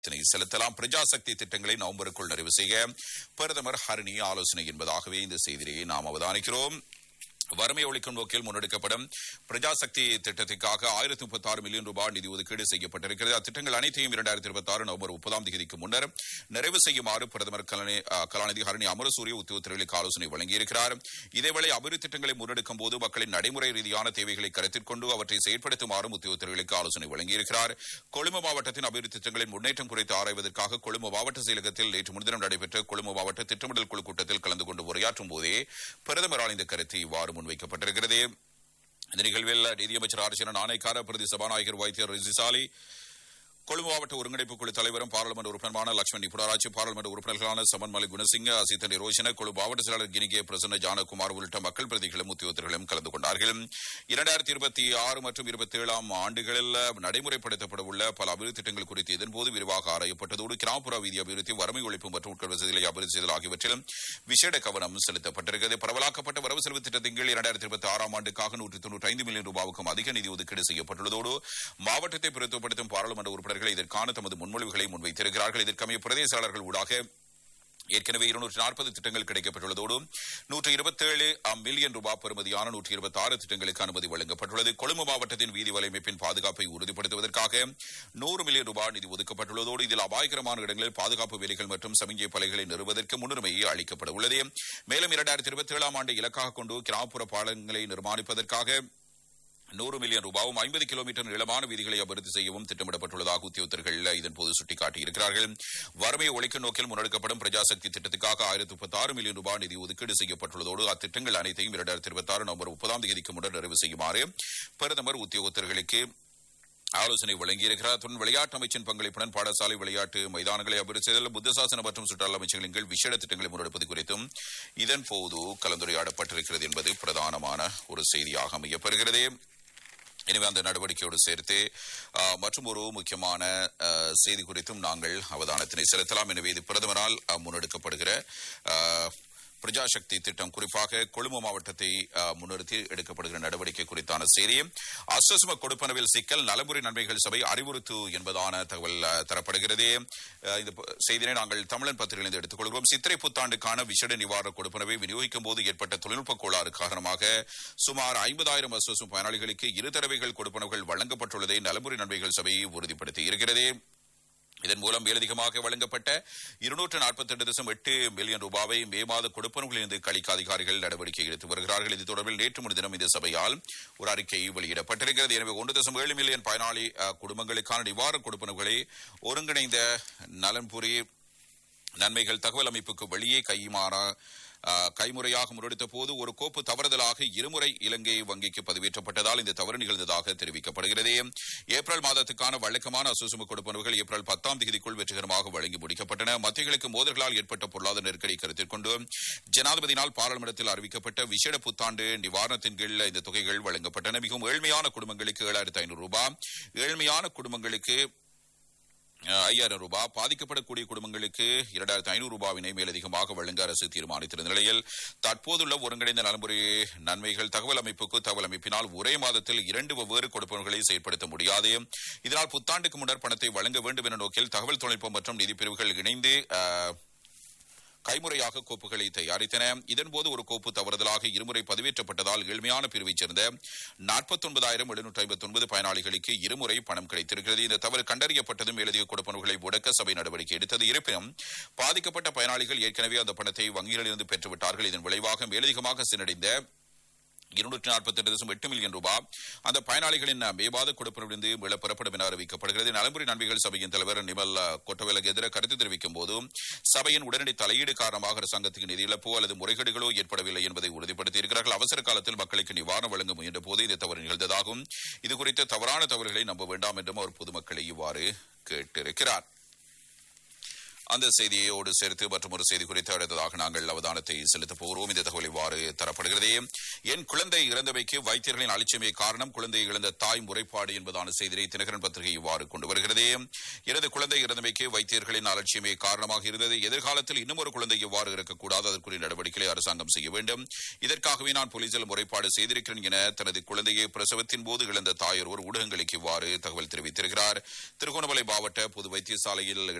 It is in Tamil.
இதனை செலுத்தலாம் பிரஜாசக்தி திட்டங்களை நவம்பருக்குள் நிறைவு செய்ய பிரதமர் ஹரிணி ஆலோசனை என்பதாகவே இந்த செய்தியை நாம் அவதானிக்கிறோம் வறுமை ஒழிக்கும் நோக்கில் முன்னெடுக்கப்படும் பிரஜாசக்தி திட்டத்திற்காக ஆயிரத்தி முப்பத்தி ஆறு மில்லியன் ரூபாய் நிதி ஒதுக்கீடு செய்யப்பட்டிருக்கிறது அத்திட்டங்கள் அனைத்தையும் இரண்டாயிரத்தி இருபத்தி ஆறு நவம்பர் முப்பதாம் தேதிக்கு முன்னர் நிறைவு செய்யுமாறு பிரதமர் கலாநி அஹ், கலாநிதி ஹரணி அமரசூரிய உத்தியோகத்தர்களுக்கு ஆலோசனை வழங்கியிருக்கிறார் இதேவேளை அபிவிருத்தி திட்டங்களை முன்னெடுக்கும் போது மக்களின் நடைமுறை ரீதியான தேவைகளை கருத்தில் கொண்டு அவற்றை செயற்படுத்துமாறும் உத்தியோகத்தர்களுக்கு ஆலோசனை வழங்கியிருக்கிறார் கொழும்பு மாவட்டத்தின் அபிவிருத்தி திட்டங்களின் முன்னேற்றம் குறித்து ஆராய்வதற்காக கொழும்பு மாவட்ட செயலகத்தில் நேற்று முன்தினம் நடைபெற்ற கொழும்பு மாவட்ட திட்டமிடல் குழு கூட்டத்தில் கலந்து கொண்டு உரையாற்றும் போதே பிரதமரால் இந்த கருத்து இவ்வாறு முன்வைக்கப்பட்டிருக்கிறது இந்த நிகழ்வில் நிதியமைச்சர் ஆர்ச்சன நாணயக்கார பிரதி சபாநாயகர் வைத்தியர் ரிசிசாலி கொழும்பு மாவட்ட ஒருங்கிணைப்பு குழு தலைவரும் பாராளுமன்ற உறுப்பினருமான லட்சுமணி புனராட்சி பாராளுமன்ற உறுப்பினர்களான சமன்மலை குணசிங்க அசித்த நிரோஷன கொழும்பு மாவட்ட செயலாளர் கினிகே பிரசன்ன ஜானகுமார் உள்ளிட்ட மக்கள் பிரதிகளும் உத்தியோகத்தர்களும் கலந்து கொண்டார்கள் இரண்டாயிரத்தி இருபத்தி ஆறு மற்றும் இருபத்தி ஏழாம் ஆண்டுகளில் நடைமுறைப்படுத்தப்பட உள்ள பல அபிவிருத்தி திட்டங்கள் குறித்து இதன்போது விரிவாக ஆராயப்பட்டதோடு கிராமப்புற வீதி அபிவிருத்தி வறுமை ஒழிப்பு மற்றும் உட்கொள் வசதிகளை அபிவிருத்தி செய்தல் ஆகியவற்றிலும் விசேட கவனம் செலுத்தப்பட்டிருக்கிறது பரவலாக்கப்பட்ட வரவு செலவு திட்டத்தின் கீழ் இரண்டாயிரத்தி இருபத்தி ஆறாம் ஆண்டுக்காக நூற்றி தொன்னூற்றி ஐந்து மில்லியன் ரூபாவுக்கும் அதிக நிதி ஒதுக்கீடு செய்யப்பட்டுள்ளதோடு மாவட்டத்தை பிரதித்துவப்படுத்தும் பாராளுமன்ற உறுப்பினர்கள் இதற்கான தமது முன்மொழிவுகளை முன்வைத்திருக்கிறார்கள் இதற்கமைய பிரதேசாளர்கள் ஊடாக ஏற்கனவே இருநூற்றி நாற்பது திட்டங்கள் கிடைக்கப்பட்டுள்ளதோடு நூற்று இருபத்தேழு மில்லியன் ரூபாய் பெறுமதியான நூற்றி இருபத்தி ஆறு திட்டங்களுக்கு அனுமதி வழங்கப்பட்டுள்ளது கொழும்பு மாவட்டத்தின் வீதி வலையமைப்பின் பாதுகாப்பை உறுதிப்படுத்துவதற்காக நூறு மில்லியன் ரூபாய் நிதி ஒதுக்கப்பட்டுள்ளதோடு இதில் அபாயகரமான இடங்களில் பாதுகாப்பு வேலைகள் மற்றும் சமிஞ்சை பலைகளை நிறுவதற்கு முன்னுரிமை அளிக்கப்பட உள்ளது மேலும் இரண்டாயிரத்தி இருபத்தி ஏழாம் ஆண்டு இலக்காக கொண்டு கிராமப்புற பாலங்களை நிர்மாணிப்பதற்காக நூறு மில்லியன் ரூபாவும் ஐம்பது கிலோமீட்டர் நீளமான வீதிகளை அபிவிருத்தி செய்யவும் திட்டமிடப்பட்டுள்ளதாக உத்தியோகத்தர்கள் இதன்போது சுட்டிக்காட்டியிருக்கிறார்கள் வறுமையை ஒழிக்கும் நோக்கில் முன்னெடுக்கப்படும் பிரஜாசக்தி திட்டத்துக்காக ஆயிரத்தி முப்பத்தி ஆறு மில்லியன் ரூபாய் நிதி ஒதுக்கீடு செய்யப்பட்டுள்ளதோடு அத்திட்டங்கள் அனைத்தையும் இரண்டாயிரத்தி இருபத்தி ஆறு நவம்பர் முப்பதாம் தேதிக்கு முன்னர் நிறைவு செய்யுமாறு பிரதமர் உத்தியோகத்தர்களுக்கு ஆலோசனை வழங்கியிருக்கிறார் அத்துடன் விளையாட்டு அமைச்சின் பங்களிப்புடன் பாடசாலை விளையாட்டு மைதானங்களை அபிவிருத்தி செய்தல் புத்தசாசன மற்றும் சுற்றுலா அமைச்சர்களின் கீழ் விசேட திட்டங்களை முன்னெடுப்பது குறித்தும் இதன் போது கலந்துரையாடப்பட்டிருக்கிறது என்பது பிரதானமான ஒரு செய்தியாக அமையப்பெறுகிறது எனவே அந்த நடவடிக்கையோடு சேர்த்து ஆ, மற்றும் ஒரு முக்கியமான ஆ, செய்தி குறித்தும் நாங்கள் அவதானத்தினை செலுத்தலாம் எனவே இது பிரதமரால் ஆ, முன்னெடுக்கப்படுகிற ஆ, பிரஜாசக்தி திட்டம் குறிப்பாக கொழும்பு மாவட்டத்தை ஆ, முன்னிறுத்தி எடுக்கப்படுகிற நடவடிக்கை குறித்தான செய்தி அஸ்வசும கொடுப்பனவில் சிக்கல் நலமுறை நன்மைகள் சபை அறிவுறுத்து என்பதான தகவல் ஆ, தரப்படுகிறது ஆ, இந்த ப- செய்தியை நாங்கள் தமிழன் பத்திரிகையிலிருந்து எடுத்துக்கொள்கிறோம் சித்திரை புத்தாண்டுக்கான விசேட நிவாரண கொடுப்பனவை விநியோகிக்கும் போது ஏற்பட்ட தொழில்நுட்ப கோளாறு காரணமாக சுமார் ஐம்பதாயிரம் அஸ்வசும் பயனாளிகளுக்கு இரு தடவைகள் கொடுப்பனவுகள் வழங்கப்பட்டுள்ளதை நலமுறை நன்மைகள் சபை உறுதிப்படுத்தி இருக்கிறது இதன் மூலம் மேலதிகமாக வழங்கப்பட்ட இருநூற்று நாற்பத்தி ரெண்டு தசம் எட்டு மில்லியன் ரூபாவை மே மாத கொடுப்பனவுகளிலிருந்து கழிக்க அதிகாரிகள் நடவடிக்கை எடுத்து வருகிறார்கள் இது தொடர்பில் நேற்று முன்தினம் இந்த சபையால் ஒரு அறிக்கை வெளியிடப்பட்டிருக்கிறது எனவே ஒன்று தசம் ஏழு மில்லியன் பயனாளி அஹ், குடும்பங்களுக்கான நிவாரண கொடுப்பனவுகளை ஒருங்கிணைந்த நலன்புரி நன்மைகள் தகவல் அமைப்புக்கு வெளியே கைமாறா ஆஹ், கைமுறையாக முன்னெடுத்த போது ஒரு கோப்பு தவறுதலாக இருமுறை இலங்கை வங்கிக்கு பதிவேற்றப்பட்டதால் இந்த தவறு நிகழ்ந்ததாக தெரிவிக்கப்படுகிறது ஏப்ரல் மாதத்துக்கான வழக்கமான அசுசும கொடுப்பனவுகள் ஏப்ரல் பத்தாம் தேதிக்குள் வெற்றிகரமாக வழங்கி முடிக்கப்பட்டன மத்தியர்களுக்கு மோதல்களால் ஏற்பட்ட பொருளாதார நெருக்கடி கருத்தில் கொண்டு ஜனாதிபதியினால் பாராளுமன்றத்தில் அறிவிக்கப்பட்ட விசேட புத்தாண்டு நிவாரணத்தின் கீழ் இந்த தொகைகள் வழங்கப்பட்டன மிகவும் ஏழ்மையான குடும்பங்களுக்கு ஏழாயிரத்து ஐநூறு ரூபாய் ஏழ்மையான குடும்பங்களுக்கு அஹ், ஐயாயிரம் ரூபாய் பாதிக்கப்படக்கூடிய குடும்பங்களுக்கு இரண்டாயிரத்து ஐநூறு ரூபாவினை மேலதிகமாக வழங்க அரசு தீர்மானித்திருந்த நிலையில் தற்போதுள்ள ஒருங்கிணைந்த நலமுறை நன்மைகள் தகவல் அமைப்புக்கு தகவல் அமைப்பினால் ஒரே மாதத்தில் இரண்டு வெவ்வேறு கொடுப்பனவுகளை செயற்படுத்த முடியாது இதனால் புத்தாண்டுக்கு முன்னர் பணத்தை வழங்க வேண்டும் என நோக்கில் தகவல் தொழில்நுட்பம் மற்றும் நிதி பிரிவுகள் இணைந்து அஹ், கைமுறையாக கோப்புகளை தயாரித்தன இதன்போது ஒரு கோப்பு தவறுதலாக இருமுறை பதிவேற்றப்பட்டதால் ஏழ்மையான பிரிவைச் சேர்ந்த நாற்பத்தி ஒன்பதாயிரம் எழுநூற்றி ஐம்பத்தி ஒன்பது பயனாளிகளுக்கு இருமுறை பணம் கிடைத்திருக்கிறது இந்த தவறு கண்டறியப்பட்டதும் மேலதிக கொடுப்பனவுகளை முடக்க சபை நடவடிக்கை எடுத்தது இருப்பினும் பாதிக்கப்பட்ட பயனாளிகள் ஏற்கனவே அந்த பணத்தை வங்கிகளிலிருந்து பெற்றுவிட்டார்கள் இதன் விளைவாக மேலதிகமாக சென்றடைந்த இருநூற்றி நாற்பத்தி எட்டு தசம் எட்டு மில்லியன் ரூபாய் அந்த பயனாளிகளின் மேபாத கொடுப்பிலிருந்து மீள பெறப்படும் என அறிவிக்கப்படுகிறது நலம்புரி நன்மைகள் சபையின் தலைவர் நிமல் கொட்டவேலுக்கு எதிராக கருத்து தெரிவிக்கும் போது சபையின் உடனடி தலையீடு காரணமாக அரசாங்கத்துக்கு நிதி இழப்போ அல்லது முறைகேடுகளோ ஏற்படவில்லை என்பதை உறுதிப்படுத்தியிருக்கிறார்கள் அவசர காலத்தில் மக்களுக்கு நிவாரணம் வழங்க முயன்ற போது இந்த தவறு நிகழ்ந்ததாகும் இது குறித்த தவறான தவறுகளை நம்ப வேண்டாம் என்றும் அவர் பொதுமக்களை இவ்வாறு கேட்டிருக்கிறார் அந்த செய்தியோடு சேர்த்து மற்றும் ஒரு செய்தி குறித்து அடுத்ததாக நாங்கள் அவதானத்தை செலுத்தப் போகிறோம் இந்த தகவல் இவ்வாறு தரப்படுகிறது என் குழந்தை இறந்தவைக்கு வைத்தியர்களின் அலட்சியமே காரணம் குழந்தை இழந்த தாய் முறைப்பாடு என்பதான செய்தியை தினகரன் பத்திரிகை இவ்வாறு கொண்டு வருகிறது எனது குழந்தை இறந்தவைக்கு வைத்தியர்களின் அலட்சியமே காரணமாக இருந்தது எதிர்காலத்தில் இன்னும் ஒரு குழந்தை இவ்வாறு இருக்கக்கூடாது அதற்குரிய நடவடிக்கைகளை அரசாங்கம் செய்ய வேண்டும் இதற்காகவே நான் போலீசில் முறைப்பாடு செய்திருக்கிறேன் என தனது குழந்தையை பிரசவத்தின் போது இழந்த தாய் ஒருவர் ஊடகங்களுக்கு இவ்வாறு தகவல் தெரிவித்திருக்கிறார் திருகோணமலை மாவட்ட பொது வைத்தியசாலையில்